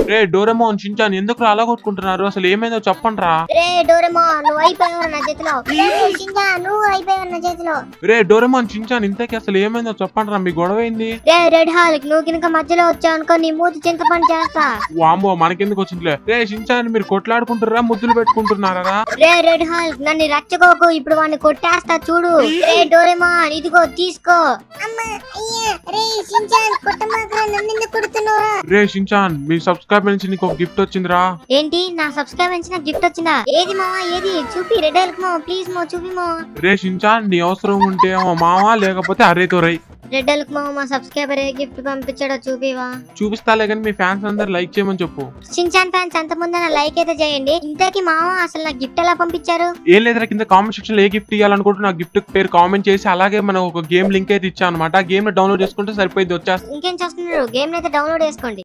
రే Doraemon Shinchan ఎందుకు అలా కొట్టుకుంటున్నారు అసలు ఏమైందో చెప్పండి రా రే డోరేమో నువ్వు అయిపోయావు నా చేతిలో రే షింజా నువ్వు అయిపోయావు నా చేతిలో రే డోరెమోన్ షించాన్ ఇంతకీ అసలు ఏమైందో చెప్పండి రా మీ గొడవ ఏంది రే రెడ్ హాల్క్ నువ్వు కనుక మధ్యలో వచ్చావు అనుకో నీ మూతి చింతపండు చేస్తా వాంబో మనకెందుకు వచ్చిందిలే రే షించాన్ మీరు కొట్లాడుకుంటున్నారా ముద్దులు పెట్టుకుంటున్నారా రే రెడ్ హాల్క్ నన్ను రచ్చకోకు ఇప్పుడు వాడిని కొట్టేస్తా చూడు రే డోరేమాన్ ఇదిగో తీసుకో అమ్మా అయ్యా రే షించాన్ కొట్టమాకరా నన్ను ఎందుకు కొడుతున్నావురా రే షించాన్ మీ సబ్స్క్రైబర్ నుంచి నీకు ఒక గిఫ్ట్ వచ్చిందిరా ఏంటి నా సబ్స్క్రైబ్ నాకు గిఫ్ట్ వచ్చిందా ఏది మావా ఏది చూపి రెడ్ హాల్క్ మావా ప్లీజ్ మో చూపి మో రే షించాన్ నీ అవసరం ఉంటే మా మామ లేకపోతే అరే తోరై రెడ్ హాల్క్ మావా మా సబ్స్క్రైబర్ ఏ గిఫ్ట్ పంపించాడో చూపివా చూపిస్తాలే కానీ మీ ఫ్యాన్స్ అందరు లైక్ చేయమని చెప్పు షించాన్ ఫ్యాన్స్ అంత ముందు నా లైక్ అయితే చేయండి ఇంతకీ మావా అసలు నా గిఫ్ట్ ఎలా పంపించారు ఏం లేదురా కింద కామెంట్ సెక్షన్ లో ఏ గిఫ్ట్ ఇవ్వాలనుకుంటే నా గిఫ్ట్ పేరు కామెంట్ చేసి అలాగే మనం ఒక గేమ్ లింక్ అయితే ఇచ్చాను అనమాట ఆ గేమ్ డౌన్లోడ్ చేసుకుంటే సరిపోయింది వచ్చేస్తుంది ఇంకేం చేస్తున్నారు గేమ్ అయితే డౌన్లోడ్ చేసుకోండి